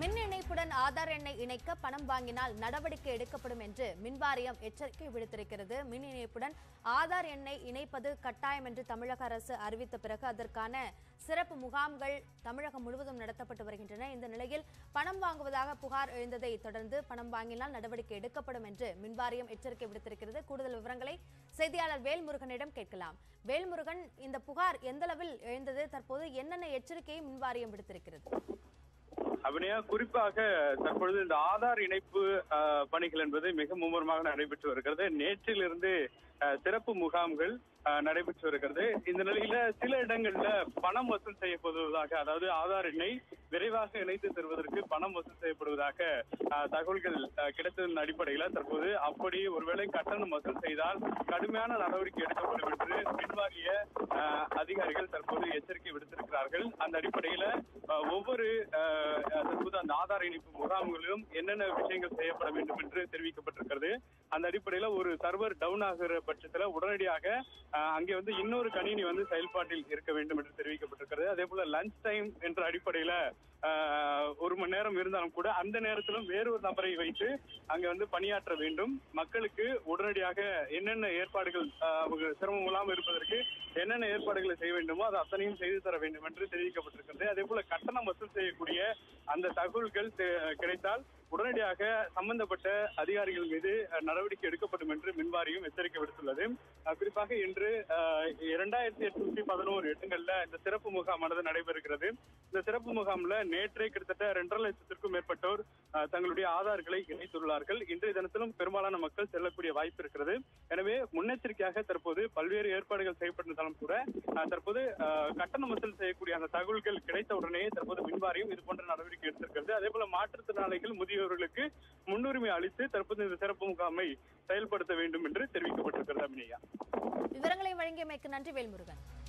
மின் இணைப்புடன் ஆதார் எண்ணை இணைக்க பணம் வாங்கினால் நடவடிக்கை எடுக்கப்படும் என்று மின்வாரியம் எச்சரிக்கை விடுத்திருக்கிறது மின் இணைப்புடன் ஆதார் எண்ணை இணைப்பது கட்டாயம் என்று தமிழக அரசு அறிவித்த பிறகு அதற்கான சிறப்பு முகாம்கள் தமிழகம் முழுவதும் நடத்தப்பட்டு வருகின்றன இந்த நிலையில் பணம் வாங்குவதாக புகார் எழுந்ததை தொடர்ந்து பணம் வாங்கினால் நடவடிக்கை எடுக்கப்படும் என்று மின்வாரியம் எச்சரிக்கை விடுத்திருக்கிறது கூடுதல் விவரங்களை செய்தியாளர் வேல்முருகனிடம் கேட்கலாம் வேல்முருகன் இந்த புகார் எந்தளவில் எழுந்தது தற்போது என்னென்ன எச்சரிக்கையை மின்வாரியம் விடுத்திருக்கிறது அபிநயா குறிப்பாக தற்பொழுது இந்த ஆதார் இணைப்பு அஹ், பணிகள் என்பது மிக மும்முரமாக நடைபெற்று வருகிறது நேற்றிலிருந்து அஹ், சிறப்பு முகாம்கள் அஹ், நடைபெற்று வருகிறது இந்த நிலையில சில இடங்கள்ல பணம் வசூல் செய்யப்படுவதாக அதாவது ஆதார் எண்ணை விரைவாக இணைத்து தருவதற்கு பணம் வசூல் செய்யப்படுவதாக அஹ், தகவல்கள் அஹ், கிடைத்ததன் அடிப்படையில தற்போது அப்படி ஒருவேளை கட்டணம் வசூல் செய்தால் கடுமையான நடவடிக்கை எடுக்கப்படும் என்று மின்வாரிய அஹ், அதிகாரிகள் தற்போது எச்சரிக்கை விடுத்திருக்கிறார்கள் அந்த அடிப்படையில அஹ், ஒவ்வொரு அஹ், தற்போது அந்த ஆதார் இணைப்பு முகாம்களிலும் என்னென்ன விஷயங்கள் செய்யப்பட வேண்டும் என்று தெரிவிக்கப்பட்டிருக்கிறது அந்த அடிப்படையில ஒரு சர்வர் டவுன் ஆகிற பட்சத்துல உடனடியாக அஹ், அங்கே வந்து இன்னொரு கணினி வந்து செயல்பாட்டில் இருக்க வேண்டும் என்று தெரிவிக்கப்பட்டிருக்கிறது அதே போல லஞ்ச் டைம் என்ற அடிப்படையில அஹ், ஒரு மணி நேரம் இருந்தாலும் கூட அந்த நேரத்திலும் வேறொரு நபரை வைத்து அங்க வந்து பணியாற்ற வேண்டும் மக்களுக்கு உடனடியாக என்னென்ன ஏற்பாடுகள் அஹ், அவங்க சிரமம் இல்லாமல் இருப்பதற்கு என்னென்ன ஏற்பாடுகளை செய்ய வேண்டுமோ அது அத்தனையும் செய்து தர வேண்டும் என்று தெரிவிக்கப்பட்டிருக்கிறது அதே போல கட்டணம் வசூல் செய்யக்கூடிய அந்த தகவல்கள் தெ- கிடைத்தால் உடனடியாக சம்பந்தப்பட்ட அதிகாரிகள் மீது அஹ், நடவடிக்கை எடுக்கப்படும் என்று மின்வாரியம் எச்சரிக்கை விடுத்துள்ளது அஹ், குறிப்பாக இன்று அஹ், இரண்டாயிரத்தி எட்நூத்தி பதினோரு இடங்கள்ல இந்த சிறப்பு முகாமானது நடைபெறுகிறது இந்த சிறப்பு முகாம்ல நேற்றே கிட்டத்தட்ட இரண்டரை லட்சத்திற்கும் மேற்பட்டோர் அஹ், தங்களுடைய ஆதார்களை இணைத்துள்ளார்கள் இன்றைய தினத்திலும் பெரும்பாலான மக்கள் செல்லக்கூடிய வாய்ப்பு இருக்கிறது எனவே முன்னெச்சரிக்கையாக தற்போது பல்வேறு ஏற்பாடுகள் செய்யப்பட்டிருந்தாலும் கூட அஹ், தற்போது அஹ், கட்டணம் வசூல் செய்யக்கூடிய அந்த தகவல்கள் கிடைத்த உடனே தற்போது மின்வாரியம் இது போன்ற நடவடிக்கை எடுத்திருக்கிறது அதே போல மாற்றுத்திறனாளிகள் முதியோர்களுக்கு முன்னுரிமை அளித்து தற்போது இந்த சிறப்பு முகாமை செயல்படுத்த வேண்டும் என்று தெரிவிக்கப்பட்டிருக்கிறது அபிநயா விவரங்களை வழங்கியமைக்கு நன்றி வேல்முருகன்